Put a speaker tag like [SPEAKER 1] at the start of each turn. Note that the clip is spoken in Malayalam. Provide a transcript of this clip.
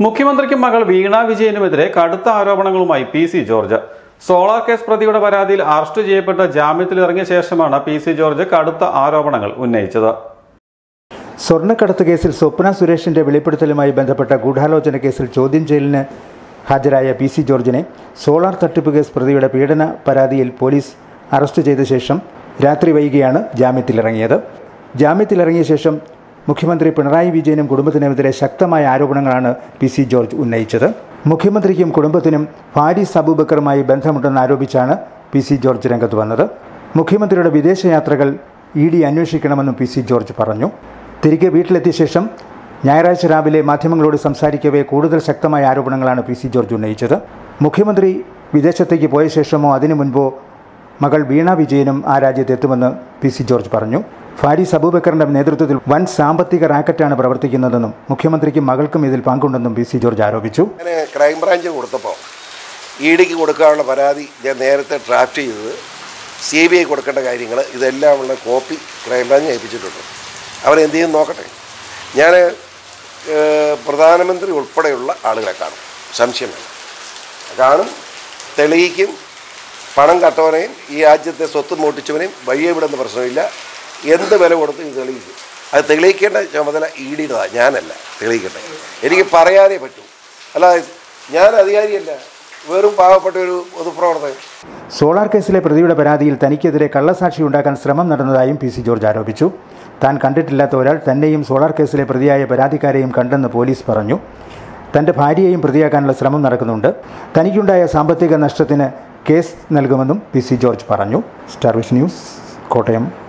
[SPEAKER 1] മുഖ്യമന്ത്രിക്കും മകൾ വീണ വിജയനുമെതിരെ കടുത്ത ആരോപണങ്ങളുമായി P C George solar case പ്രതിയുടെ പരാതിയിൽ അറസ്റ്റ് ചെയ്യപ്പെട്ട് ജാമ്യത്തിലിറങ്ങിയ ശേഷമാണ് പി സി ജോർജ് കടുത്ത ആരോപണങ്ങൾ ഉന്നയിച്ചത്
[SPEAKER 2] സ്വർണ്ണക്കടത്ത് കേസിൽ സ്വപ്ന സുരേഷിന്റെ വെളിപ്പെടുത്തലുമായി ബന്ധപ്പെട്ട ഗൂഢാലോചന കേസിൽ ചോദ്യം ചെയ്യലിന് ഹാജരായ പി സി ജോർജിനെ സോളാർ തട്ടിപ്പ് കേസ് പ്രതിയുടെ പീഡന പരാതിയിൽ പോലീസ് അറസ്റ്റ് ചെയ്ത ശേഷം രാത്രി വൈകിയാണ് ജാമ്യത്തിലിറങ്ങിയത് ജാമ്യത്തിലിറങ്ങിയ ശേഷം മുഖ്യമന്ത്രി പിണറായി വിജയനും കുടുംബത്തിനുമെതിരെ ശക്തമായ ആരോപണങ്ങളാണ് പി സി ജോർജ് ഉന്നയിച്ചത് മുഖ്യമന്ത്രിക്കും കുടുംബത്തിനും ഫാരിസ് അബൂബക്കറുമായി ബന്ധമുണ്ടെന്ന് ആരോപിച്ചാണ് പി സി ജോർജ് രംഗത്ത് വന്നത് മുഖ്യമന്ത്രിയുടെ വിദേശയാത്രകൾ ഇ ഡി അന്വേഷിക്കണമെന്നും പി സി ജോർജ് പറഞ്ഞു തിരികെ വീട്ടിലെത്തിയ ശേഷം ഞായറാഴ്ച രാവിലെ മാധ്യമങ്ങളോട് സംസാരിക്കവേ കൂടുതൽ ശക്തമായ ആരോപണങ്ങളാണ് പി സി ജോർജ് ഉന്നയിച്ചത് മുഖ്യമന്ത്രി വിദേശത്തേക്ക് പോയ ശേഷമോ അതിനു മുൻപോ മകൾ വീണ വിജയനും ആ രാജ്യത്തെത്തുമെന്ന് പി സി ജോർജ് പറഞ്ഞു ഫാരിസ് അബൂബക്കറിന്റെ നേതൃത്വത്തിൽ വൻ സാമ്പത്തിക റാക്കറ്റാണ് പ്രവർത്തിക്കുന്നതെന്നും മുഖ്യമന്ത്രിക്കും മകൾക്കും ഇതിൽ പങ്കുണ്ടെന്നും പി സി ജോർജ് ആരോപിച്ചു
[SPEAKER 3] അങ്ങനെ ക്രൈംബ്രാഞ്ച് കൊടുത്തപ്പോൾ ഇ ഡിക്ക് കൊടുക്കാനുള്ള പരാതി ഞാൻ നേരത്തെ ഡ്രാഫ്റ്റ് ചെയ്തത് സി ബി ഐ കൊടുക്കേണ്ട കാര്യങ്ങൾ ഇതെല്ലാമുള്ള കോപ്പി ക്രൈംബ്രാഞ്ച് ഏൽപ്പിച്ചിട്ടുണ്ട് അവരെന്ത് ചെയ്യും നോക്കട്ടെ ഞാൻ ഏഹ്, പ്രധാനമന്ത്രി ഉൾപ്പെടെയുള്ള ആളുകളെ കാണും സംശയം വേണം കാണും തെളിയിക്കും പണം കട്ടവനെയും ഈ രാജ്യത്തെ സ്വത്ത് മോട്ടിച്ചവനെയും വഴിയെ വിടുന്ന പ്രശ്നമില്ല എന്ത് വില കൊടുത്ത് ഇത് തെളിയിക്കും അത് തെളിയിക്കേണ്ട ചുമതല ഇ ഡിയുടേതാണ് ഞാനല്ല തെളിയിക്കട്ടെ എനിക്ക് പറയാനേ പറ്റൂ അല്ല ഞാൻ അധികാരിയല്ല വെറും പാവപ്പെട്ട ഒരു പൊതുപ്രവർത്തകൻ
[SPEAKER 2] സോളാർ കേസിലെ പ്രതിയുടെ പരാതിയിൽ തനിക്കെതിരെ കള്ളസാക്ഷി ഉണ്ടാക്കാൻ ശ്രമം നടന്നതായും പി സി ജോർജ് ആരോപിച്ചു താൻ കണ്ടിട്ടില്ലാത്ത ഒരാൾ തന്നെയും സോളാർ കേസിലെ പ്രതിയായ പരാതിക്കാരെയും കണ്ടെന്ന് പോലീസ് പറഞ്ഞു തൻ്റെ ഭാര്യയെയും പ്രതിയാക്കാനുള്ള ശ്രമം നടക്കുന്നുണ്ട് തനിക്കുണ്ടായ സാമ്പത്തിക നഷ്ടത്തിന് കേസ് നൽകുമെന്നും പി സി ജോർജ് പറഞ്ഞു സ്റ്റാർ വിഷൻ ന്യൂസ് കോട്ടയം